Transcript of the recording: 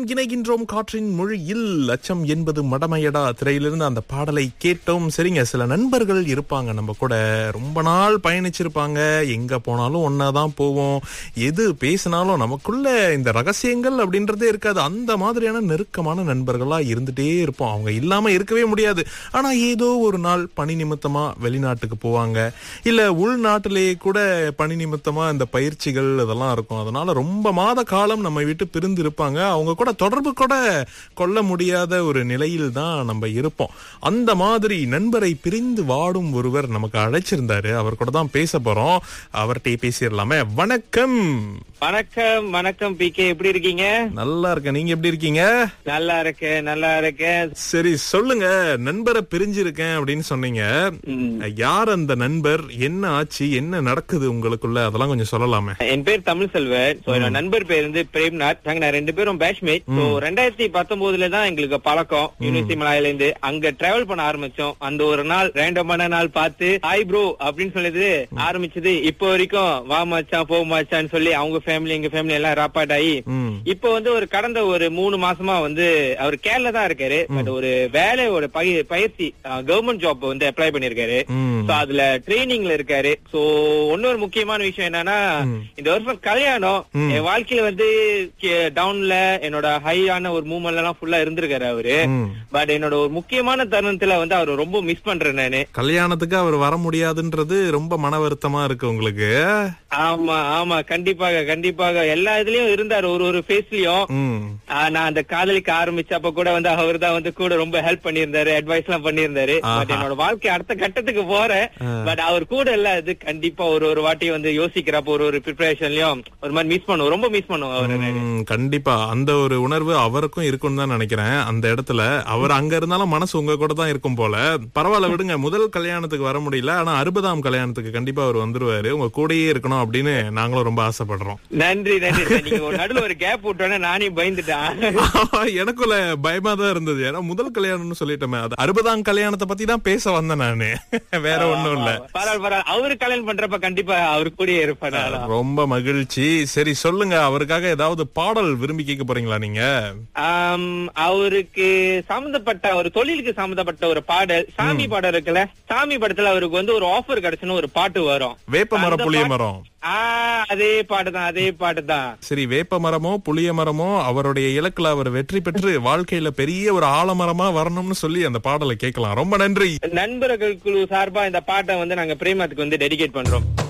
இணைகின்றோம் காற்றின் மொழியில் அச்சம் என்பது மடமையடா திரையிலிருந்து அந்த பாடலை கேட்டோம் சரிங்க சில நண்பர்கள் இருப்பாங்க நம்ம கூட ரொம்ப நாள் பயணிச்சிருப்பாங்க எங்க போனாலும் ஒன்னாதான் போவோம் எது பேசினாலும் நமக்குள்ள இந்த ரகசியங்கள் அப்படின்றதே இருக்காது அந்த மாதிரியான நெருக்கமான நண்பர்களா இருந்துட்டே இருப்போம் அவங்க இல்லாம இருக்கவே முடியாது ஆனா ஏதோ ஒரு நாள் பணி நிமித்தமா வெளிநாட்டுக்கு போவாங்க இல்ல உள்நாட்டிலேயே கூட பணி நிமித்தமா இந்த பயிற்சிகள் இதெல்லாம் இருக்கும் அதனால ரொம்ப மாத காலம் நம்ம விட்டு பிரிந்து இருப்பாங்க அவங்க கூட தொடர்பு கூட கொள்ள முடியாத ஒரு நிலையில் தான் நம்ம இருப்போம் அந்த மாதிரி நண்பரை பிரிந்து வாடும் ஒருவர் நமக்கு அழைச்சிருந்தாரு அவர் கூட தான் பேச போறோம் அவர்கிட்ட பேசிடலாமே வணக்கம் வணக்கம் வணக்கம் பி கே எப்படி இருக்கீங்க நல்லா இருக்கேன் நீங்க எப்படி இருக்கீங்க நல்லா இருக்கேன் நல்லா இருக்கேன் சரி சொல்லுங்க நண்பரை பிரிஞ்சிருக்கேன் அப்படின்னு சொன்னீங்க ம். யார் அந்த நண்பர் என்ன ஆச்சு என்ன நடக்குது உங்களுக்குள்ள அதெல்லாம் கொஞ்சம் சொல்லலாமே என் பேர் தமிழ் செல்வன் So, என்னோட நண்பர் பேர் வந்து பிரேம்நாத் நாங்க நான் ரெண்டு பேரும் பேட்ச்மேட் ஸோ ரெண்டாயிரத்தி பத்தொன்பதுல தான் எங்களுக்கு பழக்கம் யூனிவர்சிட்டி மலாயில இருந்து அங்க டிராவல் பண்ண ஆரம்பிச்சோம் அந்த ஒரு நாள் ரேண்டமான நாள் பார்த்து ஹாய் ப்ரோ அப்படின்னு சொல்லிட்டு ஆரம்பிச்சது இப்போ வரைக்கும் வா மச்சான் போ மச்சான்னு சொல்லி அவங்க ஃபேமிலி எங்க ஃபேமிலி எல்லாம் ராப்பாட் ஆகி ம் இப்போ வந்து ஒரு கடந்த ஒரு மூணு மாசமா வந்து அவர் கேரளா தான் இருக்காரு பட் ஒரு வேலையோட பய- பயிற்சி கவர்மெண்ட் ஜாப் வந்து அப்ளை பண்ணிருக்காரு ம் சோ அதுல ட்ரைனிங்ல இருக்காரு சோ இன்னொரு முக்கியமான விஷயம் என்னன்னா இந்த வருஷம் கல்யாணம் என் வாழ்க்கையில வந்து டவுன்ல என்னோட ஹையான ஒரு மூமெண்ட் எல்லாம் ஃபுல்லா இருந்திருக்காரு அவரு ம். பட் என்னோட ஒரு முக்கியமான தருணத்துல வந்து அவர் ரொம்ப மிஸ் பண்றேன் நானு கல்யாணத்துக்கு அவர் வர முடியாதுன்றது ரொம்ப மன வருத்தமா இருக்கு உங்களுக்கு ஆமா ஆமா கண்டிப்பாக கண்டிப்பாக எல்லா இதுலயும் இருந்தாரு ஒரு ஒரு ஃபேஸ்லயும் ம் நான் அந்த காதலிக்க ஆரம்பிச்சப்ப கூட வந்து அவர் தான் வந்து கூட ரொம்ப ஹெல்ப் பண்ணியிருந்தாரு அட்வைஸ் எல்லாம் பண்ணியிருந்தாரு பட் என்னோட வாழ்க்கை அடுத்த கட்டத்துக்கு போறேன் பட் அவர் கூட இல்ல அது கண்டிப்பா ஒரு ஒரு வாட்டி வந்து யோசிக்கிறப்ப ஒரு ஒரு ப்ரிப்பரேஷன்லயும் ஒரு மாதிரி மிஸ் பண்ணுவோம் ரொம்ப மிஸ் பண்ணுவோம் அவரு ம், கண்டிப்பா அந்த ஒரு உணர்வு அவருக்கும் இருக்கும்னு தான் நினைக்கிறேன் அந்த இடத்துல அவர் அங்க இருந்தாலும் மனசு உங்க கூட தான் இருக்கும் போல பரவாயில்ல விடுங்க முதல் கல்யாணத்துக்கு வர முடியல ஆனா அறுபதாம் கல்யாணத்துக்கு கண்டிப்பா அவர் வந்துருவாரு உங்க கூடயே இருக்கணும் அப்படின்னு நாங்களும் ரொம்ப ஆசைப்படுறோம் நன்றி நன்றி sir. நீங்க ஒரு நடுவுல ஒரு கேப் விட்டோன்னே நானே பயந்துட்டேன் எனக்குள்ள பயமா தான் இருந்தது ஏன்னா முதல் கல்யாணம்னு சொல்லிட்டோமே அது அறுபதாம் கல்யாணத்தை பத்தி தான் பேச வந்தேன் நானு வேற ஒண்ணும் இல்ல பரவாயில்ல பரவாயில்ல அவரு கல்யாணம் பண்றப்ப கண்டிப்பா அவரு கூடயே இருப்பேன் நானும். ரொம்ப மகிழ்ச்சி சரி சொல்லுங்க அவருக்காக ஏதாவது பாடல் விரும்பி கேட்க போறீங்களா நீங்க ஆம், அவருக்கு சம்பந்தப்பட்ட ஒரு தொழிலுக்கு சம்பந்தப்பட்ட ஒரு பாடல் சாமி பாடல் இருக்குல்ல சாமி படத்துல அவருக்கு வந்து ஒரு ஆஃபர் கிடைச்சுன்னு ஒரு பாட்டு வரும் வேப்ப மரம் அந்த புளிய பாட்டு- மரம் ஆ அதே பாட்டு தான் அதே பாட்டு தான் சரி வேப்ப மரமோ புளிய மரமோ அவருடைய இலக்குல அவர் வெற்றி பெற்று வாழ்க்கையில பெரிய ஒரு ஆலமரமா வரணும்னு சொல்லி அந்த பாடலை கேட்கலாம் ரொம்ப நன்றி நண்பர்கள் குழு சார்பா இந்த பாட்டை வந்து நாங்க பிரேமத்துக்கு வந்து டெடிகேட் பண்றோம்